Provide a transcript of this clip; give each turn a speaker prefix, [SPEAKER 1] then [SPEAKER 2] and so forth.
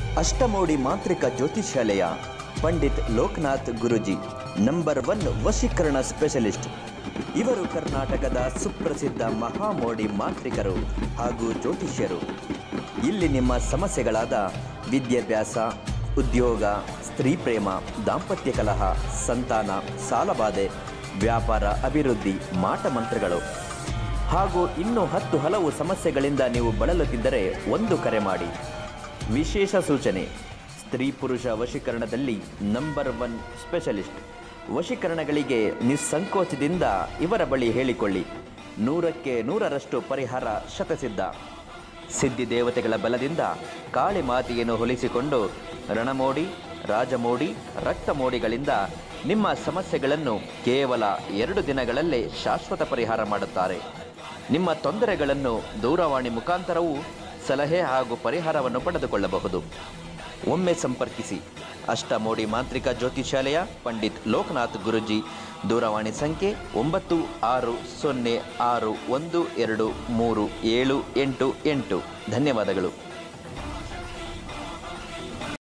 [SPEAKER 1] ಅಷ್ಟಮೋಡಿ ಮಾಂತ್ರಿಕ ಜ್ಯೋತಿಷಾಲಯ Pandit Lokanath Guruji number one ವಶೀಕರಣ ಸ್ಪೆಷಲಿಸ್ಟ್ ಇವರು ಕರ್ನಾಟಕದ ಸುಪ್ರಸಿದ್ಧ ಮಹಾಮೋಡಿ ಮಾಂತ್ರಿಕರು ಹಾಗೂ ಜ್ಯೋತಿಷ್ಯರು ಇಲ್ಲಿ ನಿಮ್ಮ ಸಮಸ್ಯೆಗಳಾದ ವಿದ್ಯಾಭ್ಯಾಸ ಉದ್ಯೋಗ ಸ್ತ್ರೀ ಪ್ರೇಮ ದಾಂಪತ್ಯ ಕಲಹ ಸಂತಾನ ಸಾಲಬಾಧೆ ವ್ಯಾಪಾರ ಅಭಿವೃದ್ಧಿ ಮಾಟಮಂತ್ರಗಳು ಹಾಗೂ ಇನ್ನೂ ಹತ್ತು ಹಲವು ಸಮಸ್ಯೆಗಳಿಂದ ನೀವು ಬಳಲುತ್ತಿದ್ದರೆ ಒಂದು ಕರೆ ಮಾಡಿ ವಿಶೇಷ ಸೂಚನೆ ಸ್ತ್ರೀ ಪುರುಷ ವಶೀಕರಣದಲ್ಲಿ ನಂಬರ್ ಒನ್ ಸ್ಪೆಷಲಿಸ್ಟ್ ವಶೀಕರಣಗಳಿಗೆ ನಿಸ್ಸಂಕೋಚದಿಂದ ಇವರ ಬಳಿ ಹೇಳಿಕೊಳ್ಳಿ ನೂರಕ್ಕೆ ನೂರರಷ್ಟು ಪರಿಹಾರ ಶತಸಿದ್ಧ ಸಿದ್ಧಿ ದೇವತೆಗಳ ಬಲದಿಂದ ಕಾಳಿ ಮಾತೆಯನ್ನು ಹೋಲಿಸಿಕೊಂಡು ರಣಮೋಡಿ ರಾಜಮೋಡಿ ರಕ್ತಮೋಡಿಗಳಿಂದ ನಿಮ್ಮ ಸಮಸ್ಯೆಗಳನ್ನು ಕೇವಲ ಎರಡು ದಿನಗಳಲ್ಲೇ ಶಾಶ್ವತ ಪರಿಹಾರ ಮಾಡುತ್ತಾರೆ ನಿಮ್ಮ ತೊಂದರೆಗಳನ್ನು ದೂರವಾಣಿ ಮುಖಾಂತರವೂ ಸಲಹೆ ಹಾಗೂ ಪರಿಹಾರವನ್ನು ಪಡೆದುಕೊಳ್ಳಬಹುದು ಒಮ್ಮೆ ಸಂಪರ್ಕಿಸಿ ಅಷ್ಟಮೋಡಿ ಮಾಂತ್ರಿಕ ಜ್ಯೋತಿಷಾಲಯ ಪಂಡಿತ್ ಲೋಕನಾಥ್ ಗುರುಜಿ ದೂರವಾಣಿ ಸಂಖ್ಯೆ ಒಂಬತ್ತು ಆರು ಸೊನ್ನೆ ಆರು ಒಂದು ಎರಡು ಮೂರು ಏಳು ಎಂಟು ಎಂಟು ಧನ್ಯವಾದಗಳು